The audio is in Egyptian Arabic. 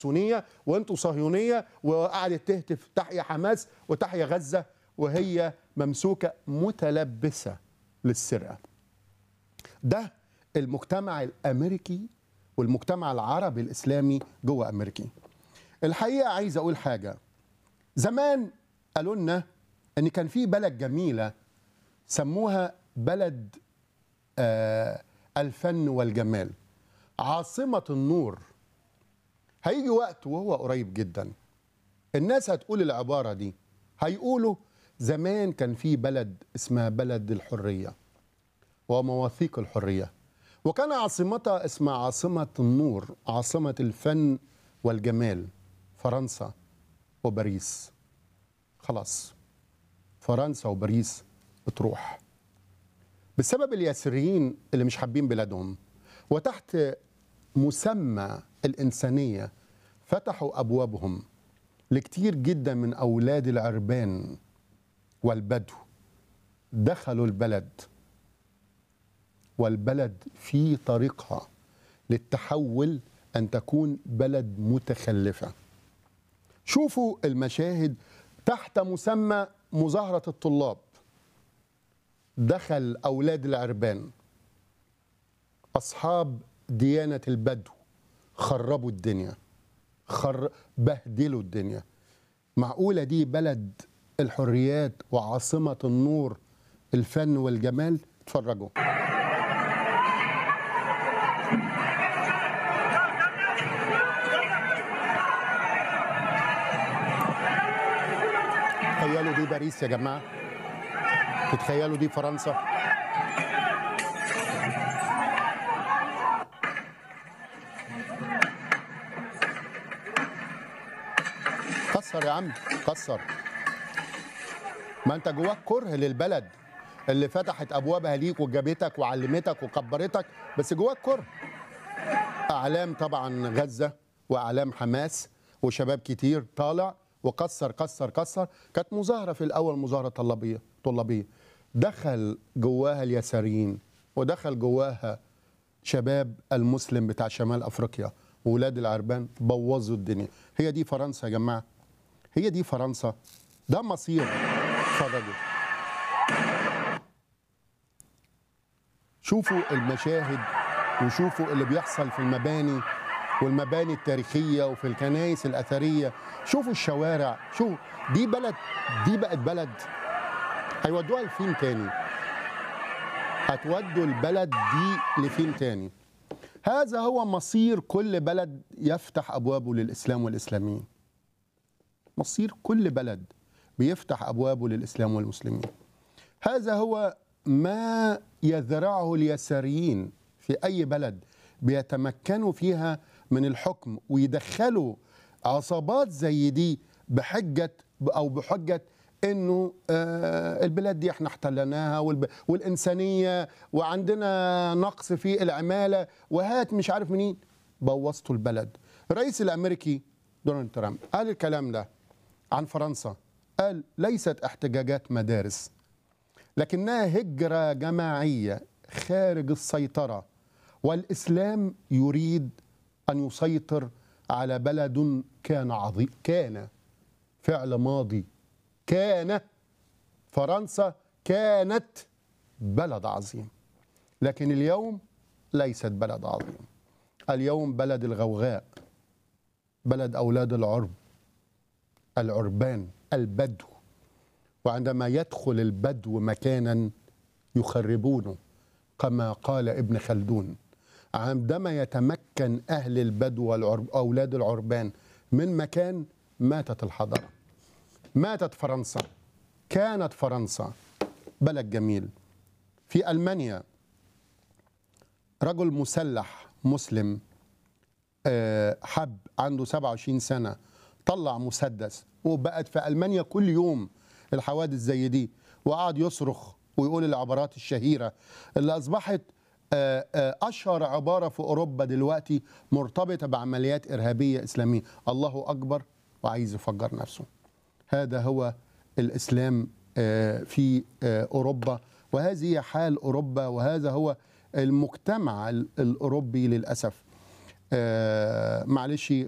صهيونيه وانتوا صهيونيه وقعدت تهتف تحيا حماس وتحيا غزه وهي ممسوكه متلبسه للسرقه. ده المجتمع الامريكي والمجتمع العربي الاسلامي جوه امريكا. الحقيقه عايز اقول حاجه زمان قالوا لنا ان كان في بلد جميله سموها بلد آه الفن والجمال عاصمه النور هيجي وقت وهو قريب جدا الناس هتقول العباره دي هيقولوا زمان كان في بلد اسمها بلد الحريه ومواثيق الحريه وكان عاصمتها اسمها عاصمه النور عاصمه الفن والجمال فرنسا وباريس خلاص فرنسا وباريس بتروح بسبب اليسريين اللي مش حابين بلادهم وتحت مسمى الإنسانية فتحوا أبوابهم لكتير جدا من أولاد العربان والبدو دخلوا البلد والبلد في طريقها للتحول أن تكون بلد متخلفة شوفوا المشاهد تحت مسمى مظاهرة الطلاب دخل أولاد العربان أصحاب ديانة البدو خربوا الدنيا خر بهدلوا الدنيا معقولة دي بلد الحريات وعاصمة النور الفن والجمال اتفرجوا تخيلوا دي باريس يا جماعة تتخيلوا دي فرنسا كسر يا عم كسر ما انت جواك كره للبلد اللي فتحت ابوابها ليك وجابتك وعلمتك وكبرتك بس جواك كره اعلام طبعا غزه واعلام حماس وشباب كتير طالع وكسر كسر كسر كانت مظاهره في الاول مظاهره طلابيه طلابيه دخل جواها اليساريين ودخل جواها شباب المسلم بتاع شمال افريقيا وولاد العربان بوظوا الدنيا هي دي فرنسا يا جماعه هي دي فرنسا ده مصير اتفرجوا شوفوا المشاهد وشوفوا اللي بيحصل في المباني والمباني التاريخية وفي الكنائس الأثرية شوفوا الشوارع شوفوا دي بلد دي بقت بلد هيودوها لفين تاني هتودوا البلد دي لفين تاني هذا هو مصير كل بلد يفتح أبوابه للإسلام والإسلاميين مصير كل بلد بيفتح أبوابه للإسلام والمسلمين هذا هو ما يزرعه اليساريين في أي بلد بيتمكنوا فيها من الحكم ويدخلوا عصابات زي دي بحجة أو بحجة انه آه البلاد دي احنا احتلناها والب... والانسانيه وعندنا نقص في العماله وهات مش عارف منين بوظتوا البلد الرئيس الامريكي دونالد ترامب قال الكلام ده عن فرنسا قال ليست احتجاجات مدارس لكنها هجره جماعيه خارج السيطره والاسلام يريد ان يسيطر على بلد كان عظيم كان فعل ماضي كان فرنسا كانت بلد عظيم لكن اليوم ليست بلد عظيم اليوم بلد الغوغاء بلد اولاد العرب العربان البدو وعندما يدخل البدو مكانا يخربونه كما قال ابن خلدون عندما يتمكن اهل البدو واولاد العربان من مكان ماتت الحضاره ماتت فرنسا كانت فرنسا بلد جميل في المانيا رجل مسلح مسلم حب عنده 27 سنه طلع مسدس وبقت في المانيا كل يوم الحوادث زي دي وقعد يصرخ ويقول العبارات الشهيره اللي اصبحت اشهر عباره في اوروبا دلوقتي مرتبطه بعمليات ارهابيه اسلاميه الله اكبر وعايز يفجر نفسه هذا هو الاسلام في اوروبا وهذه هي حال اوروبا وهذا هو المجتمع الاوروبي للاسف معلش